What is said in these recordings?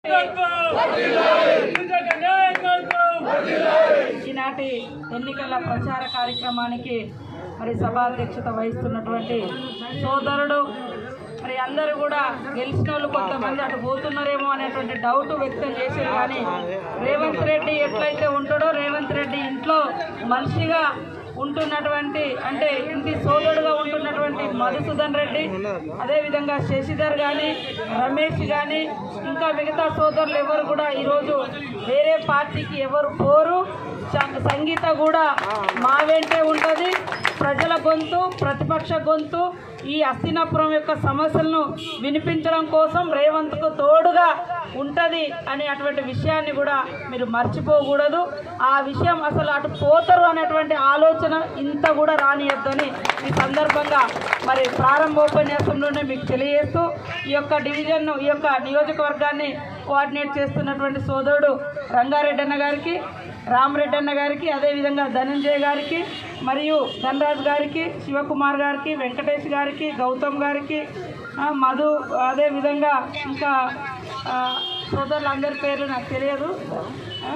ఈనాటి ఎన్నికల ప్రచార కార్యక్రమానికి మరి సభాధ్యక్షత వహిస్తున్నటువంటి సోదరుడు మరి అందరూ కూడా గెలిచిన వాళ్ళు కొంతమంది అటు పోతున్నారేమో అనేటువంటి డౌట్ వ్యక్తం చేశారు కానీ రేవంత్ రెడ్డి ఎట్లయితే ఉంటాడో రేవంత్ రెడ్డి ఇంట్లో మనిషిగా ఉంటున్నటువంటి అంటే ఇంటి సోదరుడుగా ఉంటున్నటువంటి మధుసూదన్ రెడ్డి అదేవిధంగా శశిధర్ కానీ రమేష్ కానీ ఇంకా మిగతా సోదరులు ఎవరు కూడా ఈరోజు వేరే పార్టీకి ఎవరు పోరు స- సంగీత కూడా మా వెంటే ఉంటుంది ప్రజల గొంతు ప్రతిపక్ష గొంతు ఈ అస్థినాపురం యొక్క సమస్యలను వినిపించడం కోసం రేవంత్కు తోడుగా ఉంటుంది అనే అటువంటి విషయాన్ని కూడా మీరు మర్చిపోకూడదు ఆ విషయం అసలు అటు పోతారు అనేటువంటి ఆలోచన ఇంత కూడా రానియద్దని ఈ సందర్భంగా మరి ప్రారంభోపన్యాసంలోనే మీకు తెలియజేస్తూ ఈ యొక్క డివిజన్ ఈ యొక్క నియోజకవర్గాన్ని కోఆర్డినేట్ చేస్తున్నటువంటి సోదరుడు రంగారెడ్డి అన్న గారికి రామరెడ్డి అన్న గారికి అదేవిధంగా ధనంజయ్ గారికి మరియు ధనరాజ్ గారికి శివకుమార్ గారికి వెంకటేష్ గారికి గౌతమ్ గారికి ఆ, మధు అదేవిధంగా ఇంకా ఆ, సోదరులందరి పేర్లు నాకు తెలియదు ఆ,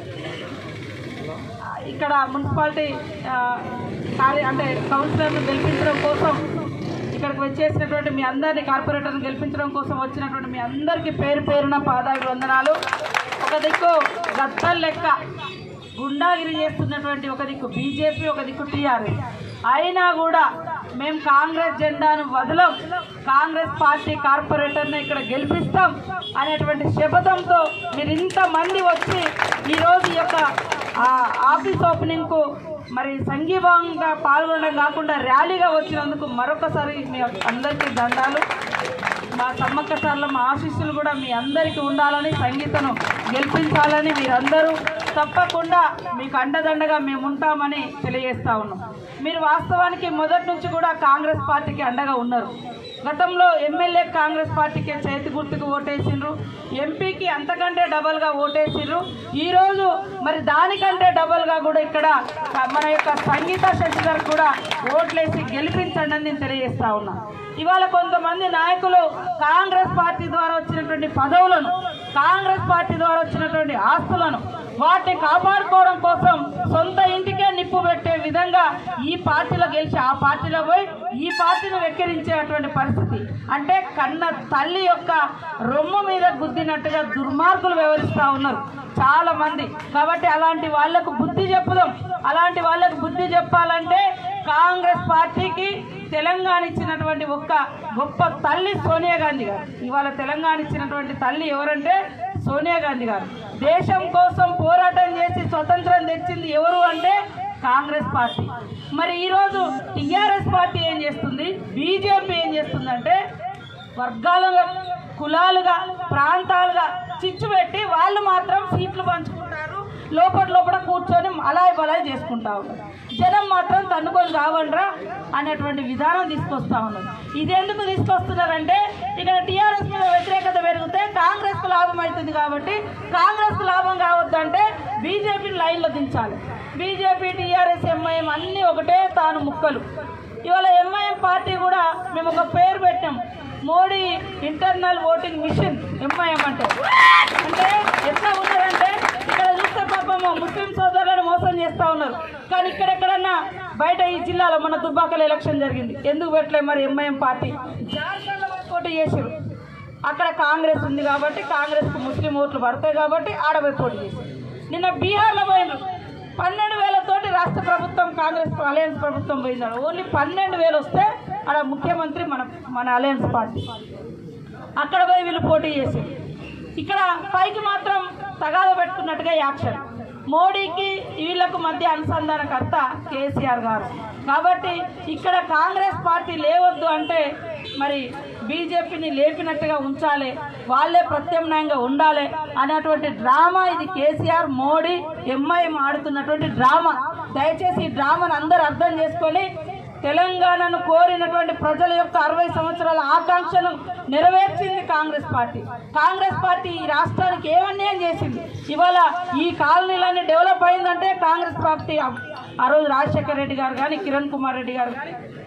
ఇక్కడ మున్సిపాలిటీ ఆ, కార్య అంటే కౌన్సిలర్ను గెలిపించడం కోసం ఇక్కడికి వచ్చేసినటువంటి మీ అందరినీ కార్పొరేటర్ని గెలిపించడం కోసం వచ్చినటువంటి మీ అందరికీ పేరు పేరున పాదాభివందనాలు ఒక దిక్కు గద్దల్ లెక్క గుండాగిరి చేస్తున్నటువంటి ఒక దిక్కు బీజేపీ ఒక దిక్కు టీఆర్ఎస్ అయినా కూడా మేము కాంగ్రెస్ జెండాను వదలం కాంగ్రెస్ పార్టీ కార్పొరేటర్ని ఇక్కడ గెలిపిస్తాం అనేటువంటి శపథంతో మీరు ఇంతమంది వచ్చి ఈరోజు ఈ యొక్క ఆ, ఆఫీస్ ఓపెనింగ్కు మరి సంఘీభావంగా పాల్గొనడం కాకుండా ర్యాలీగా వచ్చినందుకు మరొకసారి మీ అందరికీ దండాలు మా సమ్మక్క సార్ల మా ఆశీస్సులు కూడా మీ అందరికీ ఉండాలని సంగీతను గెలిపించాలని మీరందరూ తప్పకుండా మీకు అండదండగా మేము ఉంటామని తెలియజేస్తా ఉన్నాం మీరు వాస్తవానికి మొదటి నుంచి కూడా కాంగ్రెస్ పార్టీకి అండగా ఉన్నారు గతంలో ఎమ్మెల్యే కాంగ్రెస్ పార్టీకి చేతి గుర్తుకు ఓటేసిండ్రు ఎంపీకి అంతకంటే డబల్గా ఓటేసిండ్రు ఈరోజు మరి దానికంటే డబల్గా కూడా ఇక్కడ మన యొక్క సంగీత శశిధర్ కూడా ఓట్లేసి గెలిపించండి అని నేను తెలియజేస్తా ఉన్నా ఇవాళ కొంతమంది నాయకులు కాంగ్రెస్ పార్టీ ద్వారా వచ్చినటువంటి పదవులను కాంగ్రెస్ పార్టీ ద్వారా వచ్చినటువంటి ఆస్తులను వాటిని కాపాడుకోవడం కోసం సొంత ఇంటికే నిప్పు పెట్టే విధంగా ఈ పార్టీలో గెలిచి ఆ పార్టీలో పోయి ఈ పార్టీని వెక్కిరించేటువంటి పరిస్థితి అంటే కన్న తల్లి యొక్క రొమ్ము మీద గుద్దినట్టుగా దుర్మార్గులు వ్యవహరిస్తూ ఉన్నారు చాలా మంది కాబట్టి అలాంటి వాళ్లకు బుద్ధి చెప్పుదాం అలాంటి వాళ్ళకు బుద్ధి చెప్పాలంటే కాంగ్రెస్ పార్టీకి తెలంగాణ ఇచ్చినటువంటి ఒక్క గొప్ప తల్లి సోనియా గాంధీ గారు ఇవాళ తెలంగాణ ఇచ్చినటువంటి తల్లి ఎవరంటే సోనియా గాంధీ గారు దేశం కోసం పోరాటం చేసి స్వతంత్రం తెచ్చింది ఎవరు అంటే కాంగ్రెస్ పార్టీ మరి ఈరోజు టీఆర్ఎస్ పార్టీ ఏం చేస్తుంది బీజేపీ ఏం చేస్తుందంటే వర్గాలుగా కులాలుగా ప్రాంతాలుగా చిచ్చు పెట్టి వాళ్ళు మాత్రం సీట్లు పంచుకుంటారు లోపల లోపల కూర్చొని అలాయ్ బలాయ్ చేసుకుంటా ఉన్నారు జనం మాత్రం తన్నుకొని కావాలరా అనేటువంటి విధానం తీసుకొస్తా ఉన్నారు ఇది ఎందుకు తీసుకొస్తున్నారంటే ఇక్కడ టీఆర్ఎస్ మీద వ్యతిరేకత పెరిగితే కాంగ్రెస్కు లాభం అవుతుంది కాబట్టి కాంగ్రెస్కు లాభం కావద్దంటే బీజేపీని లైన్లో దించాలి బీజేపీ టీఆర్ఎస్ ఎంఐఎం అన్నీ ఒకటే తాను ముక్కలు ఇవాళ ఎంఐఎం పార్టీ కూడా మేము ఒక పేరు పెట్టాం Modi internal voting mission MIM అంటే అంటే ఎట్లా ఉన్నారంటే ఇక్కడ చూస్తే పాపము ముస్లిం సోదరులను మోసం చేస్తూ ఉన్నారు కానీ ఇక్కడెక్కడన్నా బయట ఈ జిల్లాలో మన దుబ్బాకలో ఎలక్షన్ జరిగింది ఎందుకు పెట్టలేదు మరి ఎంఐఎం పార్టీ జార్ఖండ్లో కూడా పోటీ చేసారు అక్కడ కాంగ్రెస్ ఉంది కాబట్టి కాంగ్రెస్కు ముస్లిం ఓట్లు పడతాయి కాబట్టి ఆడపోయి పోటీ చేశారు నిన్న బీహార్లో పోయినారు పన్నెండు వేలతోటి రాష్ట్ర ప్రభుత్వం కాంగ్రెస్ అలయన్స్ ప్రభుత్వం పోయిందాడు ఓన్లీ పన్నెండు వేలు వస్తే అక్కడ ముఖ్యమంత్రి మన మన అలయన్స్ పార్టీ అక్కడ పోయి వీళ్ళు పోటీ చేశారు ఇక్కడ పైకి మాత్రం తగాద పెట్టుకున్నట్టుగా యాక్షన్ మోడీకి వీళ్ళకు మధ్య అనుసంధానకర్త కేసీఆర్ గారు కాబట్టి ఇక్కడ కాంగ్రెస్ పార్టీ లేవద్దు అంటే మరి బీజేపీని లేపినట్టుగా ఉంచాలి వాళ్ళే ప్రత్యామ్నాయంగా ఉండాలి అనేటువంటి డ్రామా ఇది కేసీఆర్ మోడీ ఎంఐఎం ఆడుతున్నటువంటి డ్రామా దయచేసి ఈ డ్రామాను అందరూ అర్థం చేసుకొని తెలంగాణను కోరినటువంటి ప్రజల యొక్క అరవై సంవత్సరాల ఆకాంక్షను నెరవేర్చింది కాంగ్రెస్ పార్టీ కాంగ్రెస్ పార్టీ ఈ రాష్ట్రానికి ఏమన్యాయం చేసింది ఇవాళ ఈ కాలనీలన్నీ డెవలప్ అయిందంటే కాంగ్రెస్ పార్టీ ఆ- ఆ రోజు రాజశేఖర రెడ్డి గారు కానీ కిరణ్ కుమార్ రెడ్డి గారు కానీ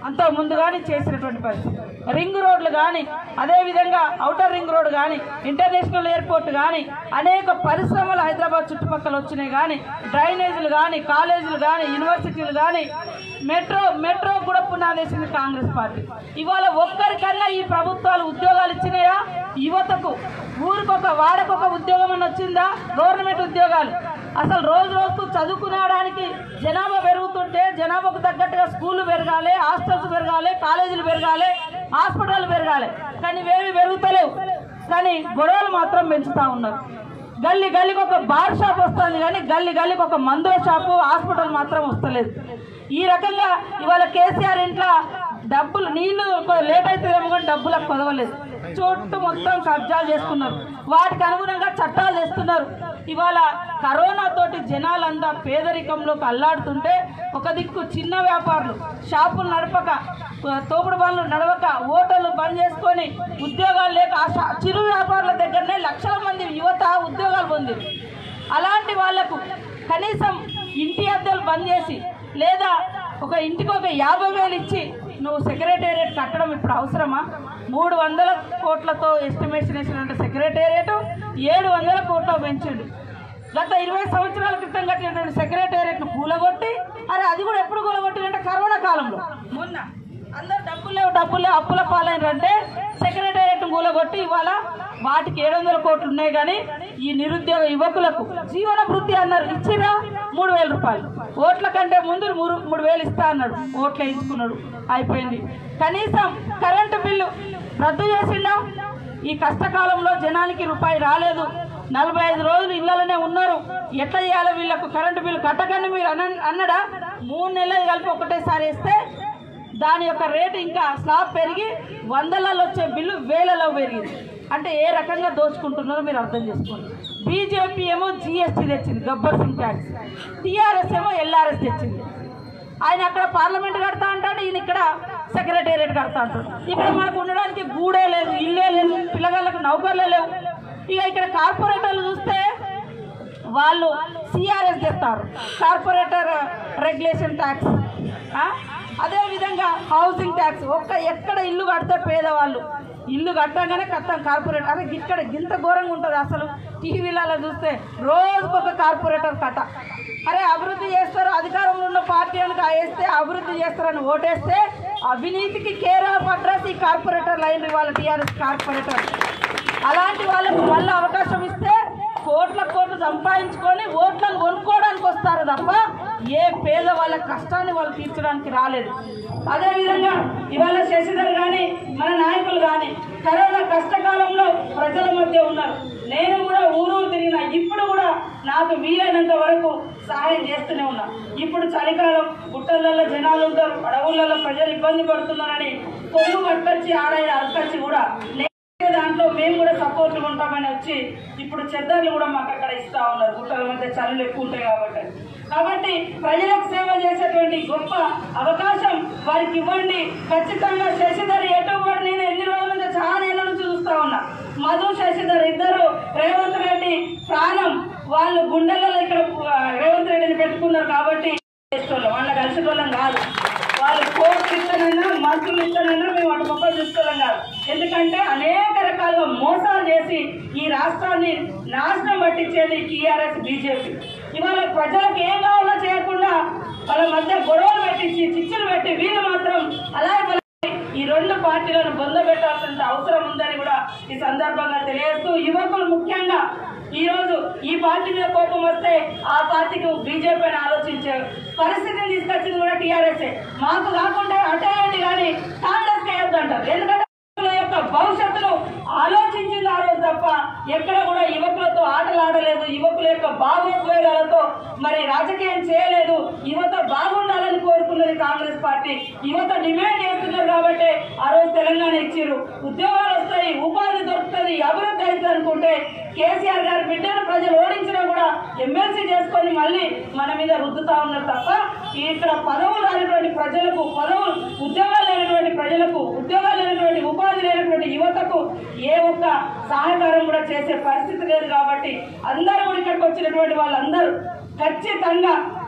అంత ముందు కానీ చేసినటువంటి పరిస్థితి రింగ్ రోడ్లు కానీ అదేవిధంగా ఔటర్ రింగ్ రోడ్ కానీ ఇంటర్నేషనల్ ఎయిర్పోర్ట్ కానీ అనేక పరిశ్రమలు హైదరాబాద్ చుట్టుపక్కల వచ్చినాయి కానీ డ్రైనేజీలు కానీ కాలేజీలు కానీ యూనివర్సిటీలు కానీ మెట్రో మెట్రో కూడా పునాదేసింది కాంగ్రెస్ పార్టీ ఇవాళ ఒక్కరికన్నా ఈ ప్రభుత్వాలు ఉద్యోగాలు ఇచ్చినాయా యువతకు ఊరికొక వాడకొక ఉద్యోగం అని వచ్చిందా గవర్నమెంట్ ఉద్యోగాలు అసలు రోజు రోజుకు చదువుకునేడానికి జనాభా పెరుగుతుంటే జనాభాకు తగ్గట్టుగా స్కూళ్ళు పెరగాలి హాస్టల్స్ పెరగాలి కాలేజీలు పెరగాలి హాస్పిటల్ పెరగాలి కానీ ఇవేమి పెరుగుతలేవు కానీ గొడవలు మాత్రం పెంచుతూ ఉన్నారు గల్లీ గల్లీకి ఒక బార్ షాప్ వస్తుంది కానీ గల్లీ గల్లీకి ఒక మందుల షాపు హాస్పిటల్ మాత్రం వస్తలేదు ఈ రకంగా ఇవాళ కేసీఆర్ ఇంట్లో డబ్బులు నీళ్లు లేట్ అవుతుందేమో కానీ డబ్బులకు కొదవలేదు చుట్టూ మొత్తం కబ్జాలు చేసుకున్నారు వాటికి అనుగుణంగా చట్టాలు తెస్తున్నారు ఇవాళ కరోనా తోటి జనాలంతా పేదరికంలోకి అల్లాడుతుంటే ఒక దిక్కు చిన్న వ్యాపారులు షాపులు నడపక తోపుడు బండ్లు నడవక హోటళ్ళు బంద్ చేసుకొని ఉద్యోగాలు లేక ఆ షా- చిరు వ్యాపారుల దగ్గరనే లక్షల మంది యువత ఉద్యోగాలు పొందింది అలాంటి వాళ్లకు కనీసం ఇంటి అద్దెలు బంద్ చేసి లేదా ఒక ఇంటికి ఒక యాభై వేలు ఇచ్చి నువ్వు సెక్రటేరియట్ కట్టడం ఇప్పుడు అవసరమా మూడు వందల కోట్లతో ఎస్టిమేషన్ వేసినటువంటి సెక్రటేరియట్ ఏడు వందల కోట్లు పెంచిండు గత ఇరవై సంవత్సరాల క్రితం కట్టినటువంటి సెక్రటేరియట్ను కూలగొట్టి అరే అది కూడా ఎప్పుడు కూలగొట్టినంటే కరోనా కాలంలో మొన్న అందరు డబ్బులు లేవు డబ్బులు లేవు అప్పుల పాలైనారంటే సెక్రటేరియట్ కూలగొట్టి ఇవాళ వాటికి ఏడు వందల కోట్లు ఉన్నాయి కానీ ఈ నిరుద్యోగ యువకులకు జీవన వృత్తి అన్నారు ఇచ్చిరా మూడు వేల రూపాయలు ఓట్ల కంటే ముందు మూడు మూడు వేలు ఇస్తా అన్నాడు ఓట్లు వేయించుకున్నాడు అయిపోయింది కనీసం కరెంటు బిల్లు రద్దు చేసిండా ఈ కష్టకాలంలో జనానికి రూపాయి రాలేదు నలభై ఐదు రోజులు ఇళ్లలోనే ఉన్నారు ఎట్లా చేయాలో వీళ్ళకు కరెంటు బిల్లు కట్టకండి మీరు అన్న అన్నడా మూడు నెలలు కలిపి ఒకటేసారి వేస్తే దాని యొక్క రేటు ఇంకా స్లాబ్ పెరిగి వందలలో వచ్చే బిల్లు వేలలో పెరిగింది అంటే ఏ రకంగా దోచుకుంటున్నారో మీరు అర్థం చేసుకోండి బీజేపీ ఏమో జిఎస్టీ తెచ్చింది గబ్బర్ సింగ్ ట్యాక్స్ టీఆర్ఎస్ ఏమో ఎల్ఆర్ఎస్ తెచ్చింది ఆయన అక్కడ పార్లమెంట్ కడతా అంటాడు ఈయన ఇక్కడ సెక్రటేరియట్ కడతా అంటాడు ఇక్కడ మనకు ఉండడానికి గూడే లేదు ఇల్లే లేదు పిల్లగాళ్ళకు నౌకర్లే లేవు ఇక ఇక్కడ కార్పొరేటర్లు చూస్తే వాళ్ళు సిఆర్ఎస్ తెస్తారు కార్పొరేటర్ రెగ్యులేషన్ ట్యాక్స్ అదేవిధంగా హౌసింగ్ ట్యాక్స్ ఒక్క ఎక్కడ ఇల్లు కడితే పేదవాళ్ళు ఇల్లు కట్టగానే కట్టాం కార్పొరేటర్ అరే ఇక్కడ గింత ఘోరంగా ఉంటుంది అసలు టీవీలలో చూస్తే రోజుకొక కార్పొరేటర్ కథ అరే అభివృద్ధి చేస్తారు అధికారంలో ఉన్న పార్టీ అని వేస్తే అభివృద్ధి చేస్తారని ఓటేస్తే అవినీతికి కేర్ ఆఫ్ అడ్రస్ ఈ కార్పొరేటర్ లైన్ వాళ్ళ టీఆర్ఎస్ కార్పొరేటర్ అలాంటి వాళ్ళకు మళ్ళీ అవకాశం ఇస్తే కోట్ల కోట్లు సంపాదించుకొని ఓట్లను కొనుక్కోవడానికి వస్తారు తప్ప ఏ పేద వాళ్ళ కష్టాన్ని వాళ్ళు తీర్చడానికి రాలేదు అదేవిధంగా ఇవాళ శశిధర్ కానీ మన నాయకులు కానీ కరోనా కష్టకాలంలో ప్రజల మధ్య ఉన్నారు నేను కూడా ఊరూరు తిరిగిన ఇప్పుడు కూడా నాకు వీలైనంత వరకు సహాయం చేస్తూనే ఉన్నా ఇప్పుడు చలికాలం గుట్టలలో జనాలు ఉంటారు అడవులలో ప్రజలు ఇబ్బంది పడుతున్నారని కొమ్ము కట్టొచ్చి ఆడ అరకొచ్చి కూడా నేను దాంట్లో మేము కూడా సపోర్ట్ ఉంటామని వచ్చి ఇప్పుడు చెద్దర్లు కూడా మాకు అక్కడ ఇస్తా ఉన్నారు గుట్టల మధ్య చల్లు ఎక్కువ ఉంటాయి కాబట్టి కాబట్టి ప్రజలకు సేవ చేసేటువంటి గొప్ప అవకాశం వారికి ఇవ్వండి ఖచ్చితంగా శశిధర్ ఎటు కూడా నేను ఎన్ని రోజుల నుంచి చాలా ఏళ్ళ నుంచి చూస్తా ఉన్నా మధు శశిధర్ ఇద్దరు రేవంత్ రెడ్డి ప్రాణం వాళ్ళు గుండెలలో ఇక్కడ ఆ, రేవంత్ రెడ్డిని పెట్టుకున్నారు కాబట్టి చేసేటోళ్ళం వాళ్ళ కలిసేటోళ్ళం కాదు వాళ్ళు కోర్టు ఇస్తానన్నా మంత్రులు ఇస్తానన్నా మేము అటు మొక్కలు చూసుకోలేం కాదు ఎందుకంటే అనేక రకాలుగా మోసాలు చేసి ఈ రాష్ట్రాన్ని నాశనం పట్టించేది టీఆర్ఎస్ బీజేపీ ఇవాళ ప్రజలకు ఏం కావాలో చేయకుండా వాళ్ళ మధ్య గొడవలు పెట్టించి చిచ్చులు పెట్టి వీళ్ళు మాత్రం అలాగే ఈ రెండు పార్టీలను బొందబెట్టాల్సిన అవసరం ఉందని కూడా ఈ సందర్భంగా తెలియజేస్తూ యువకులు ముఖ్యంగా ఈ రోజు ఈ పార్టీ మీద కోపం వస్తే ఆ పార్టీకి బీజేపీని ఆలోచించే పరిస్థితిని తీసుకొచ్చింది కూడా టీఆర్ఎస్ మాకు కాకుండా అటేయండి కానీ కాంగ్రెస్ వేయొద్దు అంటారు ఎందుకంటే యువకుల యొక్క భవిష్యత్తును ఆలోచించింది ఆ రోజు తప్ప ఎక్కడ కూడా యువకులతో ఆటలు ఆడలేదు యువకుల యొక్క భావోద్వేగాలతో మరి రాజకీయం చేయలేదు యువత బాగుండాలని కోరుకున్నది కాంగ్రెస్ పార్టీ యువత డిమాండ్ చేస్తున్నారు కాబట్టి ఆ రోజు తెలంగాణ ఇచ్చారు ఉద్యోగాలు వస్తాయి ఉపాధి దొరుకుతుంది అభివృద్ధి అవుతుంది అనుకుంటే కేసీఆర్ గారి బిడ్డను ప్రజలు ఓడించినా కూడా ఎమ్మెల్సీ చేసుకొని మళ్ళీ మన మీద రుద్దుతా ఉన్నారు తప్ప ఇక్కడ పదవులు రానటువంటి ప్రజలకు పదవులు ఉద్యోగాలు లేనటువంటి ప్రజలకు ఉద్యోగాలు లేనటువంటి ఉపాధి లేనటువంటి యువతకు ఏ ఒక్క సహకారం కూడా చేసే పరిస్థితి లేదు కాబట్టి అందరూ కూడా ఇక్కడికి వచ్చినటువంటి వాళ్ళందరూ ఖచ్చితంగా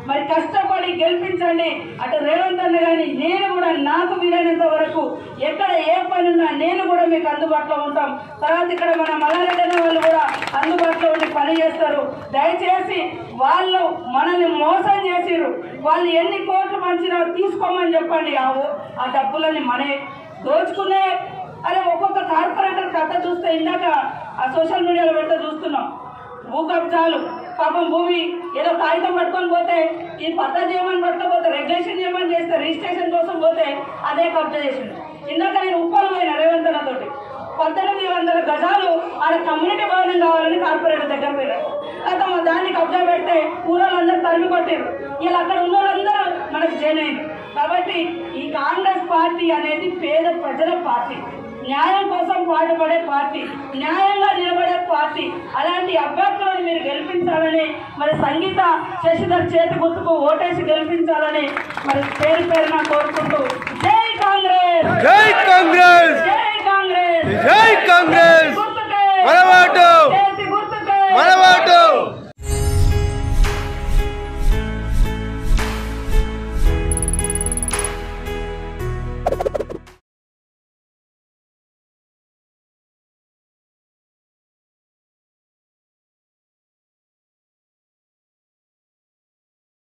మరి కష్టపడి గెలిపించండి అటు రేవంత్ అన్న కానీ నేను కూడా నాకు వీలైనంత వరకు ఎక్కడ ఏ పని ఉన్నా నేను కూడా మీకు అందుబాటులో ఉంటాం తర్వాత ఇక్కడ మన మల్లారెడ్డి అన్న వాళ్ళు కూడా అందుబాటులో ఉండి పని చేస్తారు దయచేసి వాళ్ళు మనల్ని మోసం చేసిర్రు వాళ్ళు ఎన్ని కోట్లు మంచిగా తీసుకోమని చెప్పండి ఆ ఓ- ఆ డబ్బులని మనే దోచుకునే అరే ఒక్కొక్క కార్పొరేటర్ కథ చూస్తే ఇందాక ఆ సోషల్ మీడియాలో పెడితే చూస్తున్నాం భూ కబ్జాలు పాపం భూమి ఏదో కాగితం పట్టుకొని పోతే ఈ పత్తా చేయమని పట్టుకపోతే రెగ్యులేషన్ చేయమని చేస్తే రిజిస్ట్రేషన్ కోసం పోతే అదే కబ్జా చేసింది ఇందాక నేను ఉప్పలు పోయిన రేవంత్ అన్నతోటి పద్దెనిమిది వందల గజాలు ఆడ కమ్యూనిటీ భవనం కావాలని కార్పొరేటర్ దగ్గర పోయినారు తర్వాత మా దాన్ని కబ్జా పెడితే ఊరోళ్ళందరూ తరిమి కొట్టారు వీళ్ళు అక్కడ ఉన్న వాళ్ళందరూ మనకు జాయిన్ అయ్యారు కాబట్టి ఈ కాంగ్రెస్ పార్టీ అనేది పేద ప్రజల పార్టీ న్యాయం కోసం పాటుపడే పార్టీ న్యాయంగా నిలబడే పార్టీ అలాంటి అభ్యర్థులను మీరు గెలిపించాలని మరి సంగీత శశిధర్ చేతి గుర్తుకు ఓటేసి గెలిపించాలని మరి పేరు పేరున కోరుకుంటూ జై కాంగ్రెస్ జై కాంగ్రెస్ జై కాంగ్రెస్ జై కాంగ్రెస్